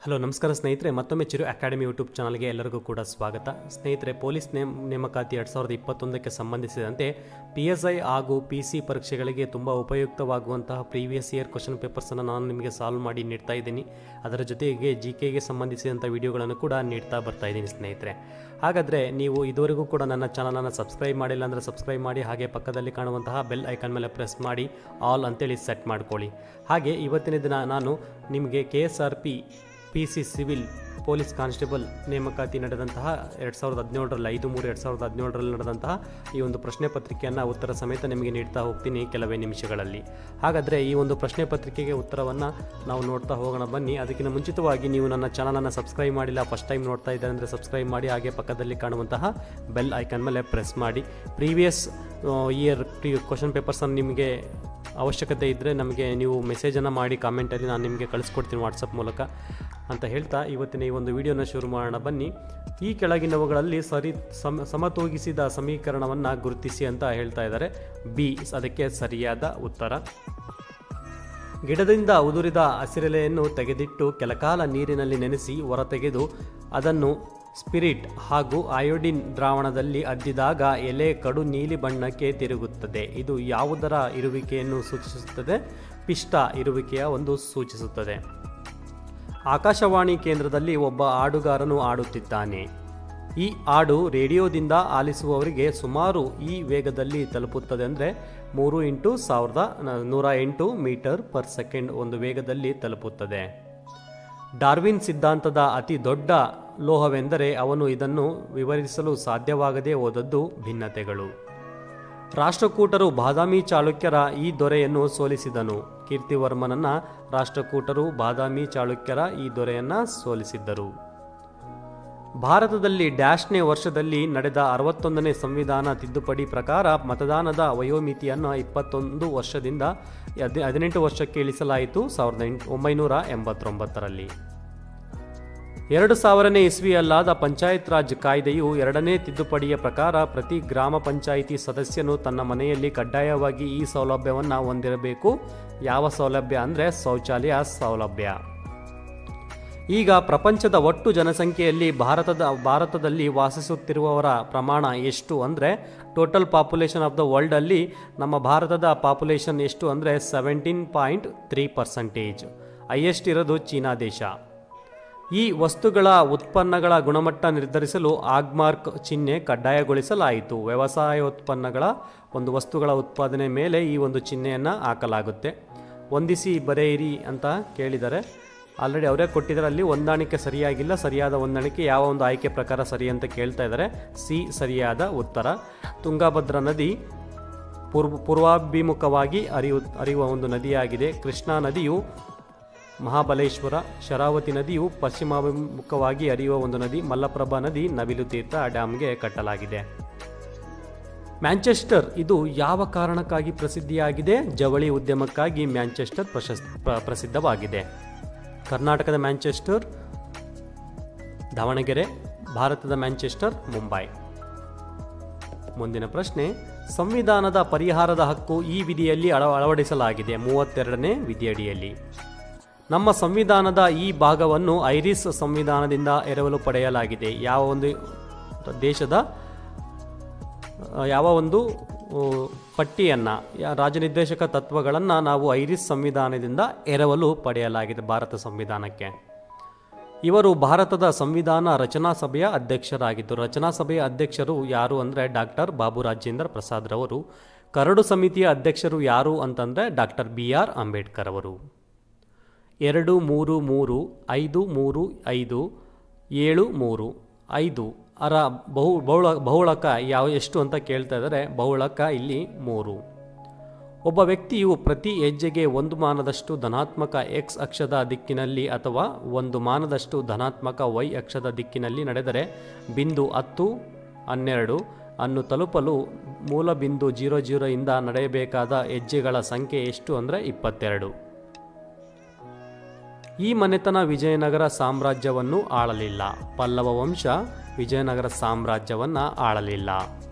hello ನಮಸ್ಕಾರ ಸ್ನೇಹಿತರೆ ಮತ್ತೊಮ್ಮೆ ಚಿರು ಅಕಾಡೆಮಿ ಯೂಟ್ಯೂಬ್ ಚಾನಲ್ಗೆ ಎಲ್ಲರಿಗೂ ಕೂಡ ಸ್ವಾಗತ ಸ್ನೇಹಿತರೆ ಪೊಲೀಸ್ ನೇಮ್ ನೇಮಕಾತಿ ಎರಡು ಸಾವಿರದ ಇಪ್ಪತ್ತೊಂದಕ್ಕೆ ಸಂಬಂಧಿಸಿದಂತೆ ಪಿ ಎಸ್ ಐ ಹಾಗೂ ಪಿ ಸಿ ಪರೀಕ್ಷೆಗಳಿಗೆ ತುಂಬ ಉಪಯುಕ್ತವಾಗುವಂತಹ ಪ್ರೀವಿಯಸ್ ಇಯರ್ ಕ್ವಶನ್ ಪೇಪರ್ಸನ್ನು ನಾನು ನಿಮಗೆ ಸಾಲ್ವ್ ಮಾಡಿ ನೀಡ್ತಾ ಇದ್ದೀನಿ ಅದರ ಜೊತೆಗೆ ಜಿ ಕೆಗೆ ಸಂಬಂಧಿಸಿದಂಥ ವಿಡಿಯೋಗಳನ್ನು ಕೂಡ ನೀಡ್ತಾ ಬರ್ತಾ ಇದ್ದೀನಿ ಸ್ನೇಹಿತರೆ ಹಾಗಾದರೆ ನೀವು ಇದುವರೆಗೂ ಕೂಡ ನನ್ನ ಚಾನಲನ್ನು ಸಬ್ಸ್ಕ್ರೈಬ್ ಮಾಡಿಲ್ಲ ಅಂದರೆ ಸಬ್ಸ್ಕ್ರೈಬ್ ಮಾಡಿ ಹಾಗೆ ಪಕ್ಕದಲ್ಲಿ ಕಾಣುವಂತಹ ಬೆಲ್ ಐಕಾನ್ ಮೇಲೆ ಪ್ರೆಸ್ ಮಾಡಿ ಆಲ್ ಅಂತೇಳಿ ಸೆಟ್ ಮಾಡ್ಕೊಳ್ಳಿ ಹಾಗೆ ಇವತ್ತಿನ ದಿನ ನಾನು ನಿಮಗೆ K S R P P C civil police constable ನೇಮಕಾತಿ ನಡೆದಂತಹ ಎರಡು ಸಾವಿರದ ಹದಿನೇಳರಲ್ಲಿ ಐದು ಮೂರು ಎರಡು ಸಾವಿರದ ಹದಿನೇಳರಲ್ಲಿ ನಡೆದಂತಹ ಈ ಒಂದು ಪ್ರಶ್ನೆ ಪತ್ರಿಕೆಯನ್ನು ಉತ್ತರ ಸಮೇತ ನಿಮಗೆ ನೀಡ್ತಾ ಹೋಗ್ತೀನಿ ಕೆಲವೇ ನಿಮಿಷಗಳಲ್ಲಿ ಹಾಗಾದರೆ ಈ ಒಂದು ಪ್ರಶ್ನೆ ಪತ್ರಿಕೆಗೆ ಉತ್ತರವನ್ನು ನಾವು ನೋಡ್ತಾ ಹೋಗೋಣ ಬನ್ನಿ ಅದಕ್ಕಿಂತ ಮುಂಚಿತವಾಗಿ ನೀವು ನನ್ನ ಚಾನಲನ್ನು ಸಬ್ಸ್ಕ್ರೈಬ್ ಮಾಡಿಲ್ಲ ಫಸ್ಟ್ ಟೈಮ್ ನೋಡ್ತಾ ಇದ್ದಾರೆ ಅಂದರೆ ಸಬ್ಸ್ಕ್ರೈಬ್ ಮಾಡಿ ಹಾಗೆ ಪಕ್ಕದಲ್ಲಿ ಕಾಣುವಂತಹ ಬೆಲ್ ಐಕಾನ್ ಮೇಲೆ ಪ್ರೆಸ್ ಮಾಡಿ ಪ್ರೀವಿಯಸ್ ಇಯರ್ ಪ್ರೀ ಕ್ವಶನ್ ಪೇಪರ್ಸನ್ನು ನಿಮಗೆ ಅವಶ್ಯಕತೆ ಇದ್ದರೆ ನಮಗೆ ನೀವು ಮೆಸೇಜನ್ನು ಮಾಡಿ ಕಾಮೆಂಟಲ್ಲಿ ನಾನು ನಿಮಗೆ ಕಳಿಸ್ಕೊಡ್ತೀನಿ ವಾಟ್ಸಪ್ ಮೂಲಕ ಅಂತ ಹೇಳ್ತಾ ಇವತ್ತಿನ ಈ ಒಂದು ವಿಡಿಯೋನ ಶುರು ಮಾಡೋಣ ಬನ್ನಿ ಈ ಕೆಳಗಿನವುಗಳಲ್ಲಿ ಸರಿ ಸಮ ಸಮತೂಗಿಸಿದ ಸಮೀಕರಣವನ್ನು ಗುರುತಿಸಿ ಅಂತ ಹೇಳ್ತಾ ಇದ್ದಾರೆ ಬಿ ಅದಕ್ಕೆ ಸರಿಯಾದ ಉತ್ತರ ಗಿಡದಿಂದ ಉದುರಿದ ಹಸಿರೆಲೆಯನ್ನು ತೆಗೆದಿಟ್ಟು ಕೆಲಕಾಲ ನೀರಿನಲ್ಲಿ ನೆನೆಸಿ ಹೊರತೆಗೆದು ಅದನ್ನು ಸ್ಪಿರಿಟ್ ಹಾಗೂ ಅಯೋಡಿನ್ ದ್ರಾವಣದಲ್ಲಿ ಅದ್ದಿದಾಗ ಎಲೆ ಕಡು ನೀಲಿ ಬಣ್ಣಕ್ಕೆ ತಿರುಗುತ್ತದೆ ಇದು ಯಾವುದರ ಇರುವಿಕೆಯನ್ನು ಸೂಚಿಸುತ್ತದೆ ಪಿಷ್ಟ ಇರುವಿಕೆಯ ಒಂದು ಸೂಚಿಸುತ್ತದೆ ಆಕಾಶವಾಣಿ ಕೇಂದ್ರದಲ್ಲಿ ಒಬ್ಬ ಹಾಡುಗಾರನು ಆಡುತ್ತಿದ್ದಾನೆ ಈ ಹಾಡು ರೇಡಿಯೋದಿಂದ ಆಲಿಸುವವರಿಗೆ ಸುಮಾರು ಈ ವೇಗದಲ್ಲಿ ತಲುಪುತ್ತದೆ ಅಂದರೆ ಮೂರು ಇಂಟು ಸಾವಿರದ ನೂರ ಎಂಟು ಮೀಟರ್ ಪರ್ ಸೆಕೆಂಡ್ ಒಂದು ವೇಗದಲ್ಲಿ ತಲುಪುತ್ತದೆ ಡಾರ್ವಿನ್ ಸಿದ್ಧಾಂತದ ಅತಿ ದೊಡ್ಡ ಲೋಹವೆಂದರೆ ಅವನು ಇದನ್ನು ವಿವರಿಸಲು ಸಾಧ್ಯವಾಗದೇ ಹೋದದ್ದು ಭಿನ್ನತೆಗಳು ರಾಷ್ಟ್ರಕೂಟರು ಬಾದಾಮಿ ಚಾಳುಕ್ಯರ ಈ ದೊರೆಯನ್ನು ಸೋಲಿಸಿದನು ಕೀರ್ತಿವರ್ಮನನ್ನ ರಾಷ್ಟ್ರಕೂಟರು ಬಾದಾಮಿ ಚಾಳುಕ್ಯರ ಈ ದೊರೆಯನ್ನ ಸೋಲಿಸಿದ್ದರು ಭಾರತದಲ್ಲಿ ಡ್ಯಾಶ್ನೇ ವರ್ಷದಲ್ಲಿ ನಡೆದ ಅರವತ್ತೊಂದನೇ ಸಂವಿಧಾನ ತಿದ್ದುಪಡಿ ಪ್ರಕಾರ ಮತದಾನದ ವಯೋಮಿತಿಯನ್ನು ಇಪ್ಪತ್ತೊಂದು ವರ್ಷದಿಂದ ಹದಿ ಹದಿನೆಂಟು ವರ್ಷಕ್ಕೆ ಇಳಿಸಲಾಯಿತು ಸಾವಿರದ ಎಂಟು ಒಂಬೈನೂರ ಎಂಬತ್ತೊಂಬತ್ತರಲ್ಲಿ ಎರಡು ಸಾವಿರನೇ ಇಸ್ವಿಯಲ್ಲಾದ ಪಂಚಾಯತ್ ರಾಜ್ ಕಾಯ್ದೆಯು ಎರಡನೇ ತಿದ್ದುಪಡಿಯ ಪ್ರಕಾರ ಪ್ರತಿ ಗ್ರಾಮ ಪಂಚಾಯಿತಿ ಸದಸ್ಯನು ತನ್ನ ಮನೆಯಲ್ಲಿ ಕಡ್ಡಾಯವಾಗಿ ಈ ಸೌಲಭ್ಯವನ್ನು ಹೊಂದಿರಬೇಕು ಯಾವ ಸೌಲಭ್ಯ ಅಂದರೆ ಶೌಚಾಲಯ ಸೌಲಭ್ಯ ಈಗ ಪ್ರಪಂಚದ ಒಟ್ಟು ಜನಸಂಖ್ಯೆಯಲ್ಲಿ ಭಾರತದ ಭಾರತದಲ್ಲಿ ವಾಸಿಸುತ್ತಿರುವವರ ಪ್ರಮಾಣ ಎಷ್ಟು ಅಂದರೆ ಟೋಟಲ್ ಪಾಪ್ಯುಲೇಷನ್ ಆಫ್ ದ ವರ್ಲ್ಡಲ್ಲಿ ನಮ್ಮ ಭಾರತದ ಪಾಪ್ಯುಲೇಷನ್ ಎಷ್ಟು ಅಂದರೆ seventeen point three percentage highest ಇರೋದು ಚೀನಾ ದೇಶ ಈ ವಸ್ತುಗಳ ಉತ್ಪನ್ನಗಳ ಗುಣಮಟ್ಟ ನಿರ್ಧರಿಸಲು ಆಗ್ಮಾರ್ಕ್ ಚಿಹ್ನೆ ಕಡ್ಡಾಯಗೊಳಿಸಲಾಯಿತು ವ್ಯವಸಾಯೋತ್ಪನ್ನಗಳ ಒಂದು ವಸ್ತುಗಳ ಉತ್ಪಾದನೆ ಮೇಲೆ ಈ ಒಂದು ಚಿಹ್ನೆಯನ್ನು ಹಾಕಲಾಗುತ್ತೆ ಹೊಂದಿಸಿ ಬರೆಯಿರಿ ಅಂತ ಕೇಳಿದರೆ ಆಲ್ರೆಡಿ ಅವರೇ ಕೊಟ್ಟಿದ್ದಾರೆ ಅಲ್ಲಿ ಹೊಂದಾಣಿಕೆ ಸರಿಯಾಗಿಲ್ಲ ಸರಿಯಾದ ಹೊಂದಾಣಿಕೆ ಯಾವ ಒಂದು ಆಯ್ಕೆ ಪ್ರಕಾರ ಸರಿ ಅಂತ ಕೇಳ್ತಾ ಇದ್ದಾರೆ ಸಿ ಸರಿಯಾದ ಉತ್ತರ ತುಂಗಭದ್ರಾ ನದಿ ಪೂರ್ವ ಪೂರ್ವಾಭಿಮುಖವಾಗಿ ಹರಿಯು ಹರಿಯುವ ಒಂದು ನದಿಯಾಗಿದೆ ಕೃಷ್ಣಾ ನದಿಯು ಮಹಾಬಲೇಶ್ವರ ಶರಾವತಿ ನದಿಯು ಪಶ್ಚಿಮಾಭಿಮುಖವಾಗಿ ಹರಿಯುವ ಒಂದು ನದಿ ಮಲ್ಲಪ್ರಭಾ ನದಿ ನವಿಲು ತೀರ್ಥ ಡ್ಯಾಮ್ಗೆ ಕಟ್ಟಲಾಗಿದೆ ಮ್ಯಾಂಚೆಸ್ಟರ್ ಇದು ಯಾವ ಕಾರಣಕ್ಕಾಗಿ ಪ್ರಸಿದ್ಧಿಯಾಗಿದೆ ಜವಳಿ ಉದ್ಯಮಕ್ಕಾಗಿ ಮ್ಯಾಂಚೆಸ್ಟರ್ ಪ್ರಶಸ್ ಪ್ರ- ಪ್ರಸಿದ್ಧವಾಗಿದೆ ಕರ್ನಾಟಕದ ಮ್ಯಾಂಚೆಸ್ಟರ್ ದಾವಣಗೆರೆ ಭಾರತದ ಮ್ಯಾಂಚೆಸ್ಟರ್ ಮುಂಬೈ ಮುಂದಿನ ಪ್ರಶ್ನೆ ಸಂವಿಧಾನದ ಪರಿಹಾರದ ಹಕ್ಕು ಈ ವಿಧಿಯಲ್ಲಿ ಅಳ ಅಳವಡಿಸಲಾಗಿದೆ ಮೂವತ್ತೆರಡನೇ ವಿಧಿಯಡಿಯಲ್ಲಿ ನಮ್ಮ ಸಂವಿಧಾನದ ಈ ಭಾಗವನ್ನು ಐರಿಸ್ ಸಂವಿಧಾನದಿಂದ ಎರವಲು ಪಡೆಯಲಾಗಿದೆ ಯಾವ ಒಂದು ದೇಶದ ಆ, ಯಾವ ಒಂದು ಆ, ಪಟ್ಟಿಯನ್ನು ಯಾ- ರಾಜನಿರ್ದೇಶಕ ತತ್ವಗಳನ್ನು ನಾವು ಐರಿಸ್ ಸಂವಿಧಾನದಿಂದ ಎರವಲು ಪಡೆಯಲಾಗಿದೆ ಭಾರತ ಸಂವಿಧಾನಕ್ಕೆ ಇವರು ಭಾರತದ ಸಂವಿಧಾನ ರಚನಾ ಸಭೆಯ ಅಧ್ಯಕ್ಷರಾಗಿದ್ದು ರಚನಾ ಸಭೆಯ ಅಧ್ಯಕ್ಷರು ಯಾರು ಅಂದರೆ ಡಾಕ್ಟರ್ ಬಾಬು ರಾಜೇಂದ್ರ ಪ್ರಸಾದ್ ರವರು ಕರಡು ಸಮಿತಿಯ ಅಧ್ಯಕ್ಷರು ಯಾರು ಅಂತಂದರೆ ಡಾಕ್ಟರ್ ಬಿ ಆರ್ ಅಂಬೇಡ್ಕರ್ ಅವರು ಎರಡು ಮೂರು ಮೂರು ಐದು ಮೂರು ಐದು ಏಳು ಮೂರು ಐದು ಅರ ಬಹು ಬಹುಳ ಬಹುಳಕ ಯಾವ ಎಷ್ಟು ಅಂತ ಕೇಳ್ತಾ ಇದ್ದಾರೆ ಬಹುಳಕ ಇಲ್ಲಿ ಮೂರು ಒಬ್ಬ ವ್ಯಕ್ತಿಯು ಪ್ರತಿ ಹೆಜ್ಜೆಗೆ ಒಂದು ಮಾನದಷ್ಟು ಧನಾತ್ಮಕ ಎಕ್ಸ್ ಅಕ್ಷದ ದಿಕ್ಕಿನಲ್ಲಿ ಅಥವಾ ಒಂದು ಮಾನದಷ್ಟು ಧನಾತ್ಮಕ ವೈ ಅಕ್ಷದ ದಿಕ್ಕಿನಲ್ಲಿ ನಡೆದರೆ ಬಿಂದು ಹತ್ತು ಹನ್ನೆರಡು ಅನ್ನು ತಲುಪಲು ಮೂಲ ಬಿಂದು ಜೀರೋ ಜೀರೋ ಇಂದ ನಡೆಯಬೇಕಾದ ಹೆಜ್ಜೆಗಳ ಸಂಖ್ಯೆ ಎಷ್ಟು ಅಂದರೆ ಇಪ್ಪತ್ತೆರಡು ಈ ಮನೆತನ ವಿಜಯನಗರ ಸಾಮ್ರಾಜ್ಯವನ್ನು ಆಳಲಿಲ್ಲ ಪಲ್ಲವ ವಂಶ ವಿಜಯನಗರ ಸಾಮ್ರಾಜ್ಯವನ್ನು ಆಳಲಿಲ್ಲ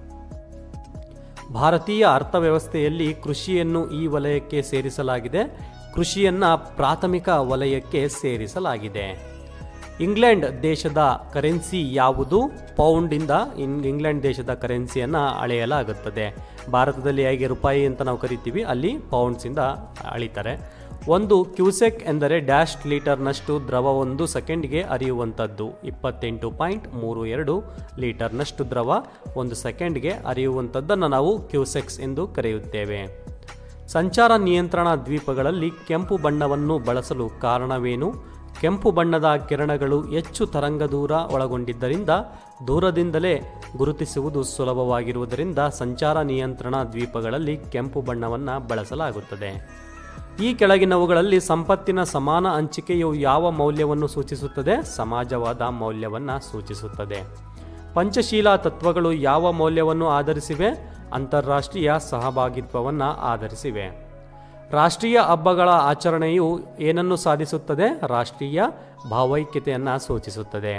ಭಾರತೀಯ ಅರ್ಥವ್ಯವಸ್ಥೆಯಲ್ಲಿ ಕೃಷಿಯನ್ನು ಈ ವಲಯಕ್ಕೆ ಸೇರಿಸಲಾಗಿದೆ ಕೃಷಿಯನ್ನು ಪ್ರಾಥಮಿಕ ವಲಯಕ್ಕೆ ಸೇರಿಸಲಾಗಿದೆ ಇಂಗ್ಲೆಂಡ್ ದೇಶದ ಕರೆನ್ಸಿ ಯಾವುದು ಪೌಂಡಿಂದ ಇನ್ ಇಂಗ್ಲೆಂಡ್ ದೇಶದ ಕರೆನ್ಸಿಯನ್ನು ಅಳೆಯಲಾಗುತ್ತದೆ ಭಾರತದಲ್ಲಿ ಹೇಗೆ ರೂಪಾಯಿ ಅಂತ ನಾವು ಕರಿತೀವಿ ಅಲ್ಲಿ ಪೌಂಡ್ಸಿಂದ ಅಳಿತಾರೆ ಒಂದು ಕ್ಯೂಸೆಕ್ ಎಂದರೆ ಡ್ಯಾಶ್ ಲೀಟರ್ನಷ್ಟು ದ್ರವ ಒಂದು ಸೆಕೆಂಡ್ಗೆ ಹರಿಯುವಂಥದ್ದು ಇಪ್ಪತ್ತೆಂಟು ಪಾಯಿಂಟ್ ಮೂರು ಎರಡು ಲೀಟರ್ನಷ್ಟು ದ್ರವ ಒಂದು ಸೆಕೆಂಡ್ಗೆ ಹರಿಯುವಂಥದ್ದನ್ನು ನಾವು ಕ್ಯೂಸೆಕ್ಸ್ ಎಂದು ಕರೆಯುತ್ತೇವೆ ಸಂಚಾರ ನಿಯಂತ್ರಣ ದ್ವೀಪಗಳಲ್ಲಿ ಕೆಂಪು ಬಣ್ಣವನ್ನು ಬಳಸಲು ಕಾರಣವೇನು ಕೆಂಪು ಬಣ್ಣದ ಕಿರಣಗಳು ಹೆಚ್ಚು ತರಂಗ ದೂರ ಒಳಗೊಂಡಿದ್ದರಿಂದ ದೂರದಿಂದಲೇ ಗುರುತಿಸುವುದು ಸುಲಭವಾಗಿರುವುದರಿಂದ ಸಂಚಾರ ನಿಯಂತ್ರಣ ದ್ವೀಪಗಳಲ್ಲಿ ಕೆಂಪು ಬಣ್ಣವನ್ನು ಬಳಸಲಾಗುತ್ತದೆ ಈ ಕೆಳಗಿನವುಗಳಲ್ಲಿ ಸಂಪತ್ತಿನ ಸಮಾನ ಹಂಚಿಕೆಯು ಯಾವ ಮೌಲ್ಯವನ್ನು ಸೂಚಿಸುತ್ತದೆ ಸಮಾಜವಾದ ಮೌಲ್ಯವನ್ನು ಸೂಚಿಸುತ್ತದೆ ಪಂಚಶೀಲ ತತ್ವಗಳು ಯಾವ ಮೌಲ್ಯವನ್ನು ಆಧರಿಸಿವೆ ಅಂತಾರಾಷ್ಟ್ರೀಯ ಸಹಭಾಗಿತ್ವವನ್ನು ಆಧರಿಸಿವೆ ರಾಷ್ಟ್ರೀಯ ಹಬ್ಬಗಳ ಆಚರಣೆಯು ಏನನ್ನು ಸಾಧಿಸುತ್ತದೆ ರಾಷ್ಟ್ರೀಯ ಭಾವೈಕ್ಯತೆಯನ್ನು ಸೂಚಿಸುತ್ತದೆ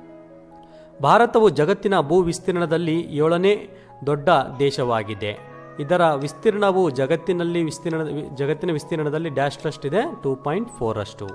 ಭಾರತವು ಜಗತ್ತಿನ ಭೂ ವಿಸ್ತೀರ್ಣದಲ್ಲಿ ಏಳನೇ ದೊಡ್ಡ ದೇಶವಾಗಿದೆ ಇದರ ವಿಸ್ತೀರ್ಣವು ಜಗತ್ತಿನಲ್ಲಿ ವಿಸ್ತೀರ್ಣ ಜಗತ್ತಿನ ವಿಸ್ತೀರ್ಣದಲ್ಲಿ ಡ್ಯಾಶ್ರಷ್ಟಿದೆ ಟೂ ಪಾಯಿಂಟ್ ಫೋರ್ ಅಷ್ಟು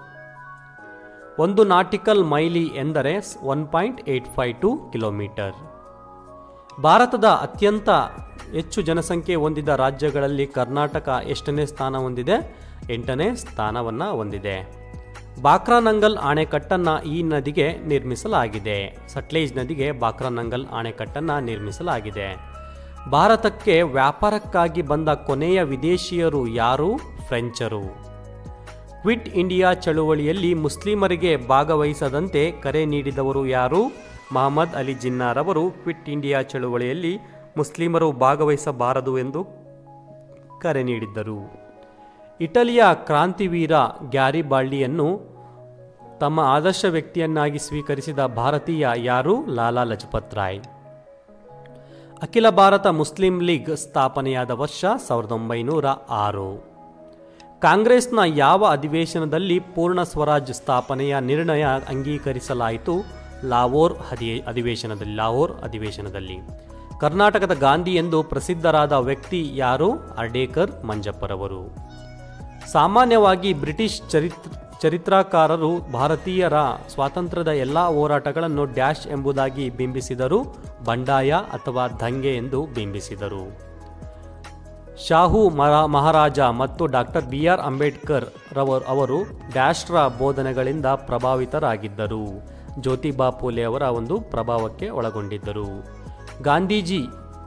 ಒಂದು ನಾಟಿಕಲ್ ಮೈಲಿ ಎಂದರೆ one point eight five two kilometre ಭಾರತದ ಅತ್ಯಂತ ಹೆಚ್ಚು ಜನಸಂಖ್ಯೆ ಹೊಂದಿದ ರಾಜ್ಯಗಳಲ್ಲಿ ಕರ್ನಾಟಕ ಎಷ್ಟನೇ ಸ್ಥಾನ ಹೊಂದಿದೆ ಎಂಟನೇ ಸ್ಥಾನವನ್ನು ಹೊಂದಿದೆ ಬಾಕ್ರಾನಂಗಲ್ ಅಣೆಕಟ್ಟನ್ನು ಈ ನದಿಗೆ ನಿರ್ಮಿಸಲಾಗಿದೆ ಸಟ್ಲೇಜ್ ನದಿಗೆ ಬಾಕ್ರಾನಂಗಲ್ ಅಣೆಕಟ್ಟನ್ನು ನಿರ್ಮಿಸಲಾಗಿದೆ ಭಾರತಕ್ಕೆ ವ್ಯಾಪಾರಕ್ಕಾಗಿ ಬಂದ ಕೊನೆಯ ವಿದೇಶಿಯರು ಯಾರು ಫ್ರೆಂಚರು ಕ್ವಿಟ್ ಇಂಡಿಯಾ ಚಳುವಳಿಯಲ್ಲಿ ಮುಸ್ಲಿಮರಿಗೆ ಭಾಗವಹಿಸದಂತೆ ಕರೆ ನೀಡಿದವರು ಯಾರು ಮಹಮ್ಮದ್ ಅಲಿ ಜಿನ್ನಾರವರು ಕ್ವಿಟ್ ಇಂಡಿಯಾ ಚಳುವಳಿಯಲ್ಲಿ ಮುಸ್ಲಿಮರು ಭಾಗವಹಿಸಬಾರದು ಎಂದು ಕರೆ ನೀಡಿದ್ದರು ಇಟಲಿಯ ಕ್ರಾಂತಿವೀರ ಗ್ಯಾರಿಬಾಲ್ಡಿಯನ್ನು ತಮ್ಮ ಆದರ್ಶ ವ್ಯಕ್ತಿಯನ್ನಾಗಿ ಸ್ವೀಕರಿಸಿದ ಭಾರತೀಯ ಯಾರು ಲಾಲಾ ಲಜಪತ್ ರಾಯ್ ಅಖಿಲ ಭಾರತ ಮುಸ್ಲಿಂ ಲೀಗ್ ಸ್ಥಾಪನೆಯಾದ ವರ್ಷ ಸಾವಿರದ ಒಂಬೈನೂರ ಆರು ಕಾಂಗ್ರೆಸ್ನ ಯಾವ ಅಧಿವೇಶನದಲ್ಲಿ ಪೂರ್ಣ ಸ್ವರಾಜ್ ಸ್ಥಾಪನೆಯ ನಿರ್ಣಯ ಅಂಗೀಕರಿಸಲಾಯಿತು ಲಾಹೋರ್ ಅಧಿ ಅಧಿವೇಶನದಲ್ಲಿ ಲಾಹೋರ್ ಅಧಿವೇಶನದಲ್ಲಿ ಕರ್ನಾಟಕದ ಗಾಂಧಿ ಎಂದು ಪ್ರಸಿದ್ಧರಾದ ವ್ಯಕ್ತಿ ಯಾರು ಅರ್ಡೇಕರ್ ಮಂಜಪ್ಪರವರು ಸಾಮಾನ್ಯವಾಗಿ ಬ್ರಿಟಿಷ್ ಚರಿತ್ರ ಚರಿತ್ರಕಾರರು ಭಾರತೀಯರ ಸ್ವಾತಂತ್ರ್ಯದ ಎಲ್ಲ ಹೋರಾಟಗಳನ್ನು ಡ್ಯಾಶ್ ಎಂಬುದಾಗಿ ಬಿಂಬಿಸಿದರು ಬಂಡಾಯ ಅಥವಾ ದಂಗೆ ಎಂದು ಬಿಂಬಿಸಿದರು ಶಾಹು ಮರ ಮಹಾರಾಜ ಮತ್ತು ಡಾಕ್ಟರ್ ಬಿ ಆರ್ ಅಂಬೇಡ್ಕರ್ ರವರು ಅವರು ಡ್ಯಾಶ್ರ ಬೋಧನೆಗಳಿಂದ ಪ್ರಭಾವಿತರಾಗಿದ್ದರು ಜ್ಯೋತಿಬಾ ಫುಲೆ ಅವರ ಒಂದು ಪ್ರಭಾವಕ್ಕೆ ಒಳಗೊಂಡಿದ್ದರು ಗಾಂಧೀಜಿ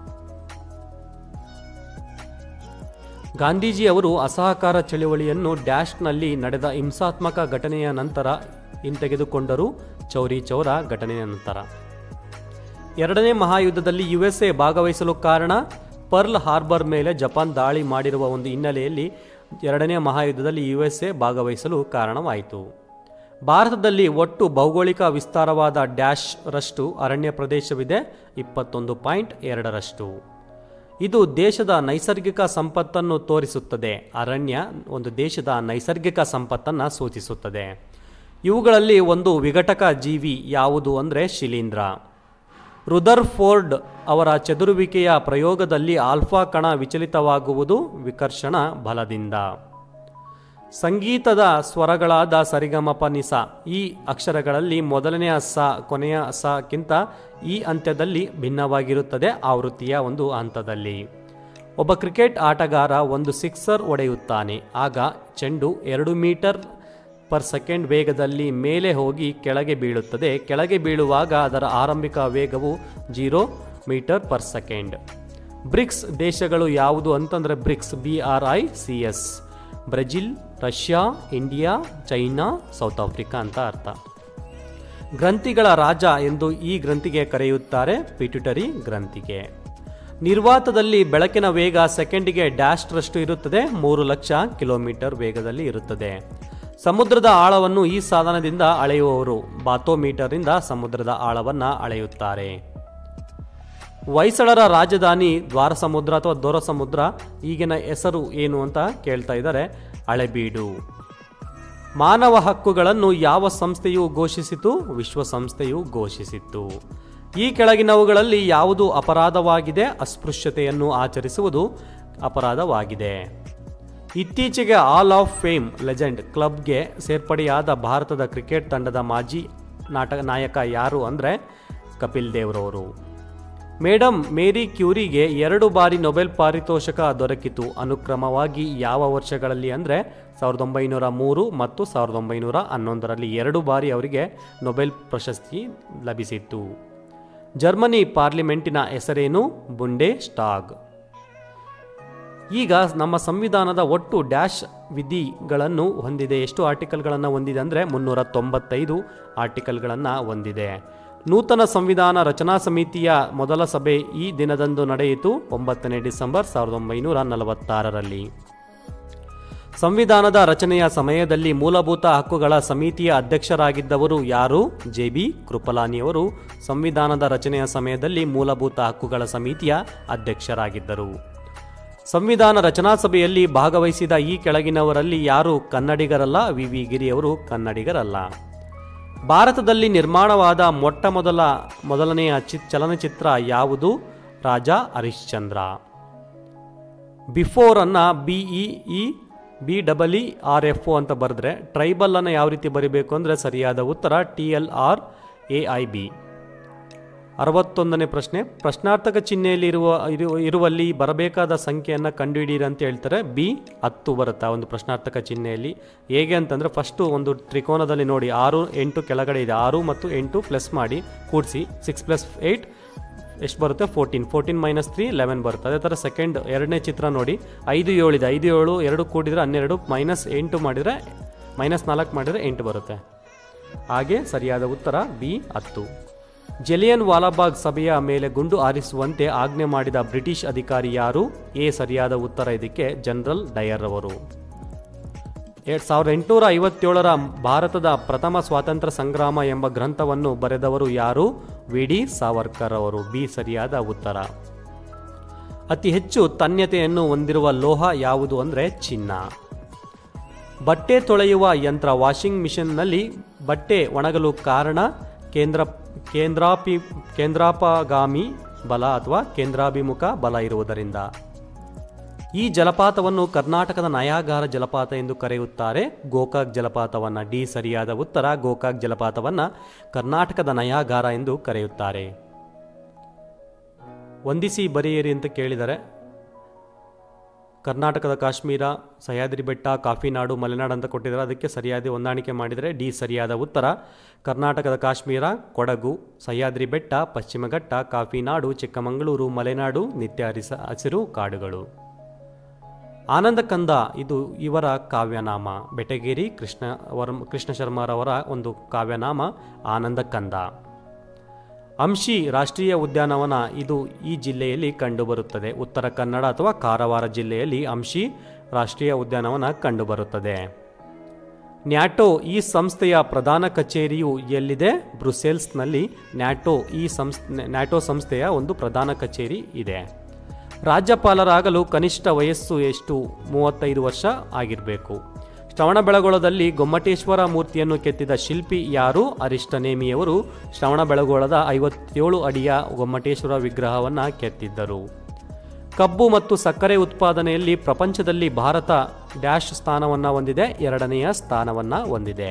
ಗಾಂಧೀಜಿ ಅವರು ಅಸಹಕಾರ ಚಳವಳಿಯನ್ನು ಡ್ಯಾಶ್ನಲ್ಲಿ ನಡೆದ ಹಿಂಸಾತ್ಮಕ ಘಟನೆಯ ನಂತರ ಹಿಂತೆಗೆದುಕೊಂಡರು ಚೌರಿ ಚೌರ ಘಟನೆಯ ನಂತರ ಎರಡನೇ ಮಹಾಯುದ್ಧದಲ್ಲಿ ಯುಎಸ್ಎ ಭಾಗವಹಿಸಲು ಕಾರಣ ಪರ್ಲ್ ಹಾರ್ಬರ್ ಮೇಲೆ ಜಪಾನ್ ದಾಳಿ ಮಾಡಿರುವ ಒಂದು ಹಿನ್ನೆಲೆಯಲ್ಲಿ ಎರಡನೇ ಮಹಾಯುದ್ಧದಲ್ಲಿ ಯುಎಸ್ಎ ಭಾಗವಹಿಸಲು ಕಾರಣವಾಯಿತು ಭಾರತದಲ್ಲಿ ಒಟ್ಟು ಭೌಗೋಳಿಕ ವಿಸ್ತಾರವಾದ ಡ್ಯಾಶ್ ರಷ್ಟು ಅರಣ್ಯ ಪ್ರದೇಶವಿದೆ ಇಪ್ಪತ್ತೊಂದು ಪಾಯಿಂಟ್ ಎರಡರಷ್ಟು ಇದು ದೇಶದ ನೈಸರ್ಗಿಕ ಸಂಪತ್ತನ್ನು ತೋರಿಸುತ್ತದೆ ಅರಣ್ಯ ಒಂದು ದೇಶದ ನೈಸರ್ಗಿಕ ಸಂಪತ್ತನ್ನು ಸೂಚಿಸುತ್ತದೆ ಇವುಗಳಲ್ಲಿ ಒಂದು ವಿಘಟಕ ಜೀವಿ ಯಾವುದು ಅಂದರೆ ಶಿಲೀಂಧ್ರ ರುದರ್ಫೋರ್ಡ್ ಅವರ ಚದುರುವಿಕೆಯ ಪ್ರಯೋಗದಲ್ಲಿ ಆಲ್ಫಾ ಕಣ ವಿಚಲಿತವಾಗುವುದು ವಿಕರ್ಷಣ ಬಲದಿಂದ ಸಂಗೀತದ ಸ್ವರಗಳಾದ ಸರಿಗಮಪ ನಿಸ ಈ ಅಕ್ಷರಗಳಲ್ಲಿ ಮೊದಲನೆಯ ಸ ಕೊನೆಯ ಸಕ್ಕಿಂತ ಈ ಅಂತ್ಯದಲ್ಲಿ ಭಿನ್ನವಾಗಿರುತ್ತದೆ ಆವೃತ್ತಿಯ ಒಂದು ಹಂತದಲ್ಲಿ ಒಬ್ಬ ಕ್ರಿಕೆಟ್ ಆಟಗಾರ ಒಂದು ಸಿಕ್ಸರ್ ಹೊಡೆಯುತ್ತಾನೆ ಆಗ ಚೆಂಡು ಎರಡು ಮೀಟರ್ ಪರ್ ಸೆಕೆಂಡ್ ವೇಗದಲ್ಲಿ ಮೇಲೆ ಹೋಗಿ ಕೆಳಗೆ ಬೀಳುತ್ತದೆ ಕೆಳಗೆ ಬೀಳುವಾಗ ಅದರ ಆರಂಭಿಕ ವೇಗವು zero metre per second BRICS ದೇಶಗಳು ಯಾವುದು ಅಂತಂದರೆ BRICS B R I C S Brazil Russia India China South Africa ಅಂತ ಅರ್ಥ ಗ್ರಂಥಿಗಳ ರಾಜ ಎಂದು ಈ ಗ್ರಂಥಿಗೆ ಕರೆಯುತ್ತಾರೆ ಪಿಟ್ಯುಟರಿ ಗ್ರಂಥಿಗೆ ನಿರ್ವಾತದಲ್ಲಿ ಬೆಳಕಿನ ವೇಗ ಸೆಕೆಂಡಿಗೆ ಡ್ಯಾಶ್ರಷ್ಟು ಇರುತ್ತದೆ ಮೂರು ಲಕ್ಷ ಕಿಲೋಮೀಟರ್ ವೇಗದಲ್ಲಿ ಇರುತ್ತದೆ ಸಮುದ್ರದ ಆಳವನ್ನು ಈ ಸಾಧನದಿಂದ ಅಳೆಯುವವರು ಬಾತೋಮೀಟರ್ನಿಂದ ಸಮುದ್ರದ ಆಳವನ್ನು ಅಳೆಯುತ್ತಾರೆ ಹೊಯ್ಸಳರ ರಾಜಧಾನಿ ದ್ವಾರ ಸಮುದ್ರ ಅಥವಾ ದೊರ ಸಮುದ್ರ ಈಗಿನ ಹೆಸರು ಏನು ಅಂತ ಕೇಳ್ತಾ ಇದ್ದಾರೆ ಹಳೆಬೀಡು ಮಾನವ ಹಕ್ಕುಗಳನ್ನು ಯಾವ ಸಂಸ್ಥೆಯು ಘೋಷಿಸಿತು ವಿಶ್ವಸಂಸ್ಥೆಯು ಘೋಷಿಸಿತ್ತು ಈ ಕೆಳಗಿನವುಗಳಲ್ಲಿ ಯಾವುದು ಅಪರಾಧವಾಗಿದೆ ಅಸ್ಪೃಶ್ಯತೆಯನ್ನು ಆಚರಿಸುವುದು ಅಪರಾಧವಾಗಿದೆ ಇತ್ತೀಚೆಗೆ ಆಲ್ ಆಫ್ ಫೇಮ್ ಲೆಜೆಂಡ್ ಕ್ಲಬ್ಗೆ ಸೇರ್ಪಡೆಯಾದ ಭಾರತದ ಕ್ರಿಕೆಟ್ ತಂಡದ ಮಾಜಿ ನಾಟಕ ನಾಯಕ ಯಾರು ಅಂದರೆ ಕಪಿಲ್ ದೇವ್ರವರು ಮೇಡಮ್ ಮೇರಿ ಕ್ಯೂರಿಗೆ ಎರಡು ಬಾರಿ ನೊಬೆಲ್ ಪಾರಿತೋಷಕ ದೊರಕಿತು ಅನುಕ್ರಮವಾಗಿ ಯಾವ ವರ್ಷಗಳಲ್ಲಿ ಅಂದರೆ ಸಾವಿರದ ಒಂಬೈನೂರ ಮೂರು ಮತ್ತು ಸಾವಿರದ ಒಂಬೈನೂರ ಹನ್ನೊಂದರಲ್ಲಿ ಎರಡು ಬಾರಿ ಅವರಿಗೆ ನೊಬೆಲ್ ಪ್ರಶಸ್ತಿ ಲಭಿಸಿತ್ತು ಜರ್ಮನಿ ಪಾರ್ಲಿಮೆಂಟಿನ ಹೆಸರೇನು ಬುಂಡೆ ಸ್ಟಾಗ್ ಈಗ ನಮ್ಮ ಸಂವಿಧಾನದ ಒಟ್ಟು ಡ್ಯಾಶ್ ವಿಧಿಗಳನ್ನು ಹೊಂದಿದೆ ಎಷ್ಟು ಆರ್ಟಿಕಲ್ಗಳನ್ನು ಹೊಂದಿದೆ ಅಂದರೆ ಮುನ್ನೂರ ತೊಂಬತ್ತೈದು ಆರ್ಟಿಕಲ್ಗಳನ್ನು ಹೊಂದಿದೆ ನೂತನ ಸಂವಿಧಾನ ರಚನಾ ಸಮಿತಿಯ ಮೊದಲ ಸಭೆ ಈ ದಿನದಂದು ನಡೆಯಿತು ಒಂಬತ್ತನೇ ಡಿಸೆಂಬರ್ ಸಾವಿರದ ಒಂಬೈನೂರ ನಲವತ್ತಾರರಲ್ಲಿ ಸಂವಿಧಾನದ ರಚನೆಯ ಸಮಯದಲ್ಲಿ ಮೂಲಭೂತ ಹಕ್ಕುಗಳ ಸಮಿತಿಯ ಅಧ್ಯಕ್ಷರಾಗಿದ್ದವರು ಯಾರು ಜೆ ಬಿ ಕೃಪಲಾನಿಯವರು ಸಂವಿಧಾನದ ರಚನೆಯ ಸಮಯದಲ್ಲಿ ಮೂಲಭೂತ ಹಕ್ಕುಗಳ ಸಮಿತಿಯ ಅಧ್ಯಕ್ಷರಾಗಿದ್ದರು ಸಂವಿಧಾನ ರಚನಾ ಸಭೆಯಲ್ಲಿ ಭಾಗವಹಿಸಿದ ಈ ಕೆಳಗಿನವರಲ್ಲಿ ಯಾರು ಕನ್ನಡಿಗರಲ್ಲ ವಿ ವಿ ಗಿರಿಯವರು ಕನ್ನಡಿಗರಲ್ಲ ಭಾರತದಲ್ಲಿ ನಿರ್ಮಾಣವಾದ ಮೊಟ್ಟ ಮೊದಲ ಮೊದಲನೆಯ ಚಿ ಚಲನಚಿತ್ರ ಯಾವುದು ರಾಜ ಹರಿಶ್ಚಂದ್ರ ಬಿಫೋರ್ ಅನ್ನ B E E B double E R F O ಅಂತ ಬರೆದ್ರೆ ಟ್ರೈಬಲ್ ಅನ್ನು ಯಾವ ರೀತಿ ಬರಿಬೇಕು ಅಂದರೆ ಸರಿಯಾದ ಉತ್ತರ T L R A I B ಅರವತ್ತೊಂದನೇ ಪ್ರಶ್ನೆ ಪ್ರಶ್ನಾರ್ಥಕ ಚಿಹ್ನೆಯಲ್ಲಿ ಇರುವ ಇರು- ಇರುವಲ್ಲಿ ಬರಬೇಕಾದ ಸಂಖ್ಯೆಯನ್ನು ಕಂಡುಹಿಡಿಯಿರಿ ಅಂತ ಹೇಳ್ತಾರೆ ಬಿ ಹತ್ತು ಬರುತ್ತೆ ಆ ಒಂದು ಪ್ರಶ್ನಾರ್ಥಕ ಚಿಹ್ನೆಯಲ್ಲಿ ಹೇಗೆ ಅಂತಂದರೆ ಫಸ್ಟು ಒಂದು ತ್ರಿಕೋನದಲ್ಲಿ ನೋಡಿ ಆರು ಎಂಟು ಕೆಳಗಡೆ ಇದೆ ಆರು ಮತ್ತು ಎಂಟು ಪ್ಲಸ್ ಮಾಡಿ ಕೂಡಿಸಿ ಸಿಕ್ಸ್ ಪ್ಲಸ್ ಏಯ್ಟ್ ಎಷ್ಟು ಬರುತ್ತೆ fourteen fourteen minus three eleven ಬರುತ್ತೆ ಅದೇ ಥರ ಸೆಕೆಂಡ್ ಎರಡನೇ ಚಿತ್ರ ನೋಡಿ ಐದು ಏಳು ಇದೆ ಐದು ಏಳು ಎರಡು ಕೂಡಿದರೆ ಹನ್ನೆರಡು ಮೈನಸ್ ಎಂಟು ಮಾಡಿದರೆ ಮೈನಸ್ ನಾಲ್ಕು ಮಾಡಿದರೆ ಎಂಟು ಬರುತ್ತೆ ಹಾಗೆ ಸರಿಯಾದ ಉತ್ತರ ಬಿ ಹತ್ತು ಜಲಿಯನ್ ವಾಲಾಬಾಗ್ ಸಭೆಯ ಮೇಲೆ ಗುಂಡು ಹಾರಿಸುವಂತೆ ಆಜ್ಞೆ ಮಾಡಿದ ಬ್ರಿಟಿಷ್ ಅಧಿಕಾರಿ ಯಾರು ಎ ಸರಿಯಾದ ಉತ್ತರ ಇದಕ್ಕೆ ಜನರಲ್ ಡಯರ್ ಅವರು ಎರಡ್ ಸಾವಿರದ ಎಂಟುನೂರ ಐವತ್ತೇಳರ ಭಾರತದ ಪ್ರಥಮ ಸ್ವಾತಂತ್ರ್ಯ ಸಂಗ್ರಾಮ ಎಂಬ ಗ್ರಂಥವನ್ನು ಬರೆದವರು ಯಾರು ವಿ ಡಿ ಸಾವರ್ಕರ್ ಅವರು ಬಿ ಸರಿಯಾದ ಉತ್ತರ ಅತಿ ಹೆಚ್ಚು ತನ್ಯತೆಯನ್ನು ಹೊಂದಿರುವ ಲೋಹ ಯಾವುದು ಅಂದರೆ ಚಿನ್ನ ಬಟ್ಟೆ ತೊಳೆಯುವ ಯಂತ್ರ ವಾಷಿಂಗ್ ಮಿಷನ್ನಲ್ಲಿ ಬಟ್ಟೆ ಒಣಗಲು ಕಾರಣ ಕೇಂದ್ರ ಕೇಂದ್ರಾಪಿ ಕೇಂದ್ರಾಪಗಾಮಿ ಬಲ ಅಥವಾ ಕೇಂದ್ರಾಭಿಮುಖ ಬಲ ಇರುವುದರಿಂದ ಈ ಜಲಪಾತವನ್ನು ಕರ್ನಾಟಕದ ನಯಾಗಾರ ಜಲಪಾತ ಎಂದು ಕರೆಯುತ್ತಾರೆ ಗೋಕಾಕ್ ಜಲಪಾತವನ್ನು ಡಿ ಸರಿಯಾದ ಉತ್ತರ ಗೋಕಾಕ್ ಜಲಪಾತವನ್ನು ಕರ್ನಾಟಕದ ನಯಾಗಾರ ಎಂದು ಕರೆಯುತ್ತಾರೆ ವಂದಿಸಿ ಬರೆಯಿರಿ ಅಂತ ಕೇಳಿದರೆ ಕರ್ನಾಟಕದ ಕಾಶ್ಮೀರ ಸಹ್ಯಾದ್ರಿ ಬೆಟ್ಟ ಕಾಫಿನಾಡು ಮಲೆನಾಡು ಅಂತ ಕೊಟ್ಟಿದ್ದಾರೆ ಅದಕ್ಕೆ ಸರಿಯಾದ ಹೊಂದಾಣಿಕೆ ಮಾಡಿದರೆ ಡಿ ಸರಿಯಾದ ಉತ್ತರ ಕರ್ನಾಟಕದ ಕಾಶ್ಮೀರ ಕೊಡಗು ಸಹ್ಯಾದ್ರಿ ಬೆಟ್ಟ ಪಶ್ಚಿಮ ಘಟ್ಟ ಕಾಫಿನಾಡು ಚಿಕ್ಕಮಗಳೂರು ಮಲೆನಾಡು ನಿತ್ಯ ಹರಿಸ ಹಸಿರು ಕಾಡುಗಳು ಆನಂದ ಕಂದ ಇದು ಇವರ ಕಾವ್ಯನಾಮ ಬೆಟಗೇರಿ ಕೃಷ್ಣ ವರ್ಮ ಕೃಷ್ಣ ಶರ್ಮರವರ ಒಂದು ಕಾವ್ಯನಾಮ ಆನಂದ ಕಂದ ಅಂಶಿ ರಾಷ್ಟ್ರೀಯ ಉದ್ಯಾನವನ ಇದು ಈ ಜಿಲ್ಲೆಯಲ್ಲಿ ಕಂಡುಬರುತ್ತದೆ ಉತ್ತರ ಕನ್ನಡ ಅಥವಾ ಕಾರವಾರ ಜಿಲ್ಲೆಯಲ್ಲಿ ಅಂಶಿ ರಾಷ್ಟ್ರೀಯ ಉದ್ಯಾನವನ ಕಂಡುಬರುತ್ತದೆ ನ್ಯಾಟೋ ಈ ಸಂಸ್ಥೆಯ ಪ್ರಧಾನ ಕಚೇರಿಯು ಎಲ್ಲಿದೆ ಬ್ರುಸೆಲ್ಸ್ನಲ್ಲಿ ನ್ಯಾಟೋ ಈ ಸಂಸ್ ನ್ಯಾಟೋ ಸಂಸ್ಥೆಯ ಒಂದು ಪ್ರಧಾನ ಕಚೇರಿ ಇದೆ ರಾಜ್ಯಪಾಲರಾಗಲು ಕನಿಷ್ಠ ವಯಸ್ಸು ಎಷ್ಟು ಮೂವತ್ತೈದು ವರ್ಷ ಆಗಿರಬೇಕು ಶ್ರವಣಬೆಳಗೊಳದಲ್ಲಿ ಗೊಮ್ಮಟೇಶ್ವರ ಮೂರ್ತಿಯನ್ನು ಕೆತ್ತಿದ ಶಿಲ್ಪಿ ಯಾರು ಅರಿಷ್ಟನೇಮಿಯವರು ಶ್ರವಣಬೆಳಗೊಳದ ಐವತ್ತೇಳು ಅಡಿಯ ಗೊಮ್ಮಟೇಶ್ವರ ವಿಗ್ರಹವನ್ನು ಕೆತ್ತಿದ್ದರು ಕಬ್ಬು ಮತ್ತು ಸಕ್ಕರೆ ಉತ್ಪಾದನೆಯಲ್ಲಿ ಪ್ರಪಂಚದಲ್ಲಿ ಭಾರತ ಡ್ಯಾಶ್ ಸ್ಥಾನವನ್ನು ಹೊಂದಿದೆ ಎರಡನೆಯ ಸ್ಥಾನವನ್ನು ಹೊಂದಿದೆ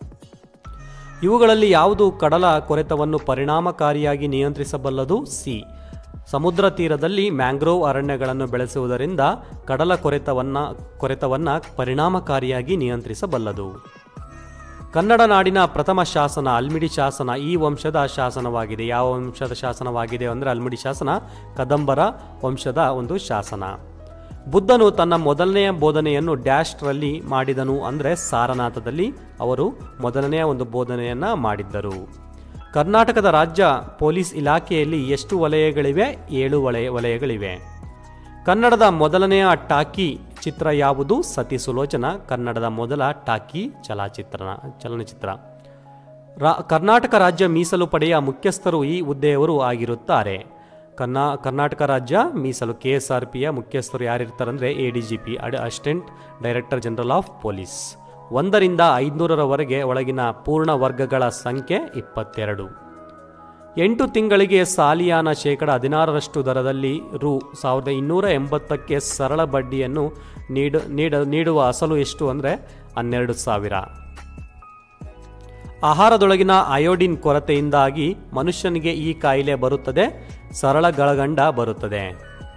ಇವುಗಳಲ್ಲಿ ಯಾವುದು ಕಡಲ ಕೊರೆತವನ್ನು ಪರಿಣಾಮಕಾರಿಯಾಗಿ ನಿಯಂತ್ರಿಸಬಲ್ಲದು ಸಿ ಸಮುದ್ರ ತೀರದಲ್ಲಿ ಮ್ಯಾಂಗ್ರೋವ್ ಅರಣ್ಯಗಳನ್ನು ಬೆಳೆಸುವುದರಿಂದ ಕಡಲ ಕೊರೆತವನ್ನ ಕೊರೆತವನ್ನು ಪರಿಣಾಮಕಾರಿಯಾಗಿ ನಿಯಂತ್ರಿಸಬಲ್ಲದು ಕನ್ನಡ ನಾಡಿನ ಪ್ರಥಮ ಶಾಸನ ಅಲ್ಮಿಡಿ ಶಾಸನ ಈ ವಂಶದ ಶಾಸನವಾಗಿದೆ ಯಾವ ವಂಶದ ಶಾಸನವಾಗಿದೆ ಅಂದರೆ ಅಲ್ಮಿಡಿ ಶಾಸನ ಕದಂಬರ ವಂಶದ ಒಂದು ಶಾಸನ ಬುದ್ಧನು ತನ್ನ ಮೊದಲನೆಯ ಬೋಧನೆಯನ್ನು ಡ್ಯಾಶ್ರಲ್ಲಿ ಮಾಡಿದನು ಅಂದರೆ ಸಾರನಾಥದಲ್ಲಿ ಅವರು ಮೊದಲನೆಯ ಒಂದು ಬೋಧನೆಯನ್ನು ಮಾಡಿದ್ದರು ಕರ್ನಾಟಕದ ರಾಜ್ಯ ಪೊಲೀಸ್ ಇಲಾಖೆಯಲ್ಲಿ ಎಷ್ಟು ವಲಯಗಳಿವೆ ಏಳು ವಲಯ ವಲಯಗಳಿವೆ ಕನ್ನಡದ ಮೊದಲನೆಯ ಟಾಕಿ ಚಿತ್ರ ಯಾವುದು ಸತಿ ಸುಲೋಚನ ಕನ್ನಡದ ಮೊದಲ ಟಾಕಿ ಚಲಚಿತ್ರನ ಚಲನಚಿತ್ರ ರಾ ಕರ್ನಾಟಕ ರಾಜ್ಯ ಮೀಸಲು ಪಡೆಯ ಮುಖ್ಯಸ್ಥರು ಈ ಹುದ್ದೆಯವರು ಆಗಿರುತ್ತಾರೆ ಕರ್ನಾ ಕರ್ನಾಟಕ ರಾಜ್ಯ ಮೀಸಲು ಕೆ ಎಸ್ ಆರ್ ಪಿಯ ಮುಖ್ಯಸ್ಥರು ಯಾರಿರ್ತಾರೆ ಅಂದರೆ ಎ ಡಿ ಜಿ ಪಿ ಅಡ್ assistant director general of police ಒಂದರಿಂದ ಐದುನೂರರವರೆಗೆ ಒಳಗಿನ ಪೂರ್ಣ ವರ್ಗಗಳ ಸಂಖ್ಯೆ ಇಪ್ಪತ್ತೆರಡು ಎಂಟು ತಿಂಗಳಿಗೆ ಸಾಲಿಯಾನ ಶೇಕಡ ಹದಿನಾರರಷ್ಟು ದರದಲ್ಲಿ ರು ಸಾವಿರದ ಇನ್ನೂರ ಎಂಬತ್ತಕ್ಕೆ ಸರಳ ಬಡ್ಡಿಯನ್ನು ನೀಡು ನೀಡ ನೀಡುವ ಅಸಲು ಎಷ್ಟು ಅಂದರೆ ಹನ್ನೆರಡು ಸಾವಿರ ಆಹಾರದೊಳಗಿನ ಅಯೋಡಿನ್ ಕೊರತೆಯಿಂದಾಗಿ ಮನುಷ್ಯನಿಗೆ ಈ ಕಾಯಿಲೆ ಬರುತ್ತದೆ ಸರಳ ಗಳಗಂಡ ಬರುತ್ತದೆ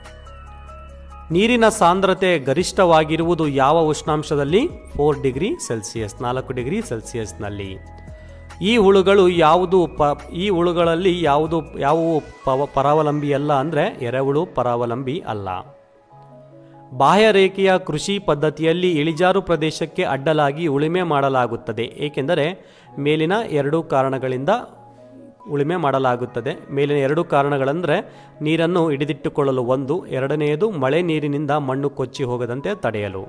ನೀರಿನ ಸಾಂದ್ರತೆ ಗರಿಷ್ಠವಾಗಿರುವುದು ಯಾವ ಉಷ್ಣಾಂಶದಲ್ಲಿ ಫೋರ್ ಡಿಗ್ರಿ ಸೆಲ್ಸಿಯಸ್ ನಾಲ್ಕು ಡಿಗ್ರಿ ಸೆಲ್ಸಿಯಸ್ನಲ್ಲಿ ಈ ಹುಳುಗಳು ಯಾವುದು ಪ ಈ ಹುಳುಗಳಲ್ಲಿ ಯಾವುದು ಯಾವುವು ಪವ ಪರಾವಲಂಬಿ ಅಲ್ಲ ಅಂದರೆ ಎರೆಹುಳು ಪರಾವಲಂಬಿ ಅಲ್ಲ ಬಾಹ್ಯರೇಖೆಯ ಕೃಷಿ ಪದ್ಧತಿಯಲ್ಲಿ ಇಳಿಜಾರು ಪ್ರದೇಶಕ್ಕೆ ಅಡ್ಡಲಾಗಿ ಉಳುಮೆ ಮಾಡಲಾಗುತ್ತದೆ ಏಕೆಂದರೆ ಮೇಲಿನ ಎರಡು ಕಾರಣಗಳಿಂದ ಉಳುಮೆ ಮಾಡಲಾಗುತ್ತದೆ ಮೇಲಿನ ಎರಡು ಕಾರಣಗಳೆಂದರೆ ನೀರನ್ನು ಹಿಡಿದಿಟ್ಟುಕೊಳ್ಳಲು ಒಂದು ಎರಡನೆಯದು ಮಳೆ ನೀರಿನಿಂದ ಮಣ್ಣು ಕೊಚ್ಚಿ ಹೋಗದಂತೆ ತಡೆಯಲು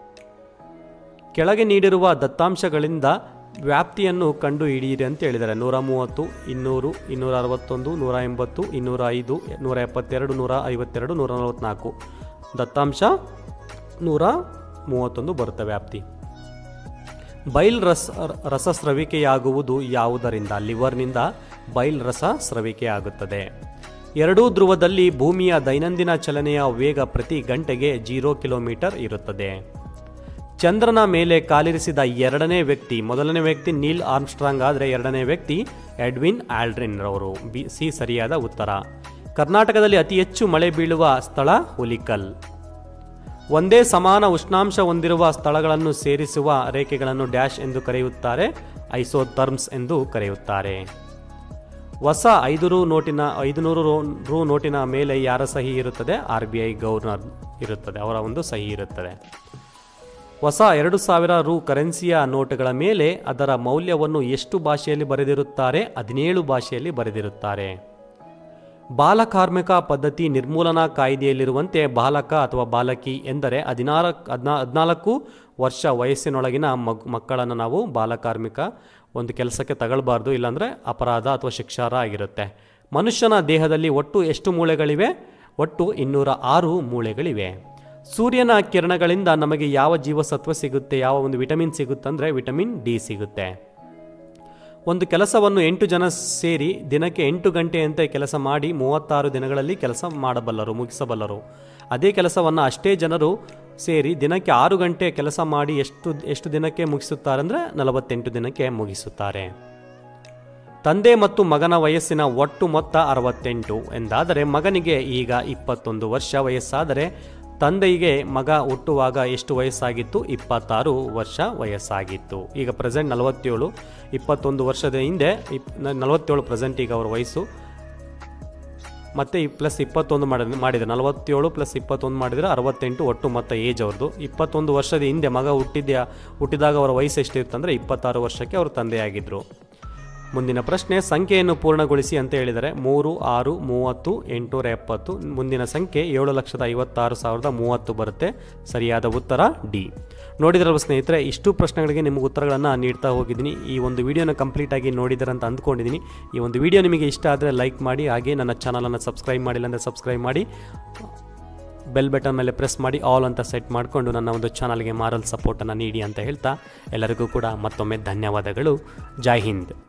ಕೆಳಗೆ ನೀಡಿರುವ ದತ್ತಾಂಶಗಳಿಂದ ವ್ಯಾಪ್ತಿಯನ್ನು ಕಂಡು ಹಿಡಿಯಿರಿ ಅಂತ ಹೇಳಿದ್ದಾರೆ ನೂರ ಮೂವತ್ತು ಇನ್ನೂರು ಇನ್ನೂರ ಅರವತ್ತೊಂದು ನೂರ ಎಂಬತ್ತು ಇನ್ನೂರ ಐದು ನೂರ ಎಪ್ಪತ್ತೆರಡು ನೂರ ಐವತ್ತೆರಡು ನೂರ ನಲವತ್ತ್ನಾಲ್ಕು ದತ್ತಾಂಶ ನೂರ ಮೂವತ್ತೊಂದು ಬರುತ್ತೆ ವ್ಯಾಪ್ತಿ ಬೈಲ್ ರಸ ರಸ ಸ್ರವಿಕೆಯಾಗುವುದು ಯಾವುದರಿಂದ ಲಿವರ್ನಿಂದ ಬೈಲ್ ರಸ ಸ್ರವಿಕೆಯಾಗುತ್ತದೆ ಎರಡೂ ಧ್ರುವದಲ್ಲಿ ಭೂಮಿಯ ದೈನಂದಿನ ಚಲನೆಯ ವೇಗ ಪ್ರತಿ ಗಂಟೆಗೆ ಜೀರೋ ಕಿಲೋಮೀಟರ್ ಇರುತ್ತದೆ ಚಂದ್ರನ ಮೇಲೆ ಕಾಲಿರಿಸಿದ ಎರಡನೇ ವ್ಯಕ್ತಿ ಮೊದಲನೇ ವ್ಯಕ್ತಿ ನೀಲ್ ಆರ್ಮ್ಸ್ಟ್ರಾಂಗ್ ಆದರೆ ಎರಡನೇ ವ್ಯಕ್ತಿ ಎಡ್ವಿನ್ ಆಲ್ಡ್ರಿನ್ ರವರು ಬಿ ಸಿ ಸರಿಯಾದ ಉತ್ತರ ಕರ್ನಾಟಕದಲ್ಲಿ ಅತಿ ಹೆಚ್ಚು ಮಳೆ ಬೀಳುವ ಸ್ಥಳ ಹುಲಿಕಲ್ ಒಂದೇ ಸಮಾನ ಉಷ್ಣಾಂಶ ಹೊಂದಿರುವ ಸ್ಥಳಗಳನ್ನು ಸೇರಿಸುವ ರೇಖೆಗಳನ್ನು ಡ್ಯಾಶ್ ಎಂದು ಕರೆಯುತ್ತಾರೆ ಐಸೋಥರ್ಮ್ಸ್ ಎಂದು ಕರೆಯುತ್ತಾರೆ ಹೊಸ ಐದು ರು ನೋಟಿನ ಐದುನೂರು ರು ರು ನೋಟಿನ ಮೇಲೆ ಯಾರ ಸಹಿ ಇರುತ್ತದೆ ಆರ್ ಬಿ ಐ ಗವರ್ನರ್ ಇರುತ್ತದೆ ಅವರ ಒಂದು ಸಹಿ ಇರುತ್ತದೆ ಹೊಸ ಎರಡು ಸಾವಿರ ರು ಕರೆನ್ಸಿಯ ನೋಟುಗಳ ಮೇಲೆ ಅದರ ಮೌಲ್ಯವನ್ನು ಎಷ್ಟು ಭಾಷೆಯಲ್ಲಿ ಬರೆದಿರುತ್ತಾರೆ ಹದಿನೇಳು ಭಾಷೆಯಲ್ಲಿ ಬರೆದಿರುತ್ತಾರೆ ಬಾಲಕಾರ್ಮಿಕ ಪದ್ಧತಿ ನಿರ್ಮೂಲನಾ ಕಾಯ್ದೆಯಲ್ಲಿರುವಂತೆ ಬಾಲಕ ಅಥವಾ ಬಾಲಕಿ ಎಂದರೆ ಹದಿನಾರು ಹದಿನಾ ಹದಿನಾಲ್ಕು ವರ್ಷ ವಯಸ್ಸಿನೊಳಗಿನ ಮಗ್ ಮಕ್ಕಳನ್ನು ನಾವು ಬಾಲಕಾರ್ಮಿಕ ಒಂದು ಕೆಲಸಕ್ಕೆ ತಗೊಳ್ಬಾರ್ದು ಇಲ್ಲಾಂದರೆ ಅಪರಾಧ ಅಥವಾ ಶಿಕ್ಷಾರ ಆಗಿರುತ್ತೆ ಮನುಷ್ಯನ ದೇಹದಲ್ಲಿ ಒಟ್ಟು ಎಷ್ಟು ಮೂಳೆಗಳಿವೆ ಒಟ್ಟು ಇನ್ನೂರ ಆರು ಮೂಳೆಗಳಿವೆ ಸೂರ್ಯನ ಕಿರಣಗಳಿಂದ ನಮಗೆ ಯಾವ ಜೀವಸತ್ವ ಸಿಗುತ್ತೆ ಯಾವ ಒಂದು ವಿಟಮಿನ್ ಸಿಗುತ್ತಂದರೆ ವಿಟಮಿನ್ ಡಿ ಸಿಗುತ್ತೆ ಒಂದು ಕೆಲಸವನ್ನು ಎಂಟು ಜನ ಸೇರಿ ದಿನಕ್ಕೆ ಎಂಟು ಗಂಟೆಯಂತೆ ಕೆಲಸ ಮಾಡಿ ಮೂವತ್ತಾರು ದಿನಗಳಲ್ಲಿ ಕೆಲಸ ಮಾಡಬಲ್ಲರು ಮುಗಿಸಬಲ್ಲರು ಅದೇ ಕೆಲಸವನ್ನು ಅಷ್ಟೇ ಜನರು ಸೇರಿ ದಿನಕ್ಕೆ ಆರು ಗಂಟೆ ಕೆಲಸ ಮಾಡಿ ಎಷ್ಟು ಎಷ್ಟು ದಿನಕ್ಕೆ ಮುಗಿಸುತ್ತಾರೆ ಅಂದರೆ ನಲವತ್ತೆಂಟು ದಿನಕ್ಕೆ ಮುಗಿಸುತ್ತಾರೆ ತಂದೆ ಮತ್ತು ಮಗನ ವಯಸ್ಸಿನ ಒಟ್ಟು ಮೊತ್ತ ಅರವತ್ತೆಂಟು ಎಂದಾದರೆ ಮಗನಿಗೆ ಈಗ ಇಪ್ಪತ್ತೊಂದು ವರ್ಷ ವಯಸ್ಸಾದರೆ ತಂದೆಗೆ ಮಗ ಹುಟ್ಟುವಾಗ ಎಷ್ಟು ವಯಸ್ಸಾಗಿತ್ತು ಇಪ್ಪತ್ತಾರು ವರ್ಷ ವಯಸ್ಸಾಗಿತ್ತು ಈಗ ಪ್ರೆಸೆಂಟ್ ನಲವತ್ತೇಳು ಇಪ್ಪತ್ತೊಂದು ವರ್ಷದ ಹಿಂದೆ ಇಪ್ ನಲವತ್ತೇಳು ಪ್ರೆಸೆಂಟ್ ಈಗ ಅವರ ವಯಸ್ಸು ಮತ್ತು ಈ ಪ್ಲಸ್ ಇಪ್ಪತ್ತೊಂದು ಮಾಡಿದ ಮಾಡಿದರೆ ನಲವತ್ತೇಳು ಪ್ಲಸ್ ಇಪ್ಪತ್ತೊಂದು ಮಾಡಿದರೆ ಅರವತ್ತೆಂಟು ಒಟ್ಟು ಮೊತ್ತ ಏಜ್ ಅವ್ರದ್ದು ಇಪ್ಪತ್ತೊಂದು ವರ್ಷದ ಹಿಂದೆ ಮಗ ಹುಟ್ಟಿದ್ಯಾ ಹುಟ್ಟಿದಾಗ ಅವರ ವಯಸ್ಸು ಎಷ್ಟಿರುತ್ತಂದರೆ ಇಪ್ಪತ್ತಾರು ವರ್ಷಕ್ಕೆ ಅವರು ತಂದೆಯಾಗಿದ್ದರು ಮುಂದಿನ ಪ್ರಶ್ನೆ ಸಂಖ್ಯೆಯನ್ನು ಪೂರ್ಣಗೊಳಿಸಿ ಅಂತ ಹೇಳಿದರೆ ಮೂರು ಆರು ಮೂವತ್ತು ಎಂಟುನೂರ ಎಪ್ಪತ್ತು ಮುಂದಿನ ಸಂಖ್ಯೆ ಏಳು ಲಕ್ಷದ ಐವತ್ತಾರು ಸಾವಿರದ ಮೂವತ್ತು ಬರುತ್ತೆ ಸರಿಯಾದ ಉತ್ತರ ಡಿ ನೋಡಿದ್ರಲ್ವ ಸ್ನೇಹಿತರೆ ಇಷ್ಟು ಪ್ರಶ್ನೆಗಳಿಗೆ ನಿಮಗೆ ಉತ್ತರಗಳನ್ನು ನೀಡ್ತಾ ಹೋಗಿದ್ದೀನಿ ಈ ಒಂದು ವಿಡಿಯೋನ ಕಂಪ್ಲೀಟಾಗಿ ನೋಡಿದ್ದೀರಂತ ಅಂದ್ಕೊಂಡಿದ್ದೀನಿ ಈ ಒಂದು ವಿಡಿಯೋ ನಿಮಗೆ ಇಷ್ಟ ಆದರೆ ಲೈಕ್ ಮಾಡಿ ಹಾಗೆ ನನ್ನ ಚಾನಲನ್ನು ಸಬ್ಸ್ಕ್ರೈಬ್ ಮಾಡಿಲ್ಲ ಅಂದರೆ ಸಬ್ಸ್ಕ್ರೈಬ್ ಮಾಡಿ ಬೆಲ್ ಬಟನ್ ಮೇಲೆ ಪ್ರೆಸ್ ಮಾಡಿ ಆಲ್ ಅಂತ ಸೆಟ್ ಮಾಡಿಕೊಂಡು ನನ್ನ ಒಂದು ಚಾನಲ್ಗೆ ಮಾರಲ್ ಸಪೋರ್ಟನ್ನು ನೀಡಿ ಅಂತ ಹೇಳ್ತಾ ಎಲ್ಲರಿಗೂ ಕೂಡ ಮತ್ತೊಮ್ಮೆ ಧನ್ಯವಾದಗಳು ಜೈ ಹಿಂದ್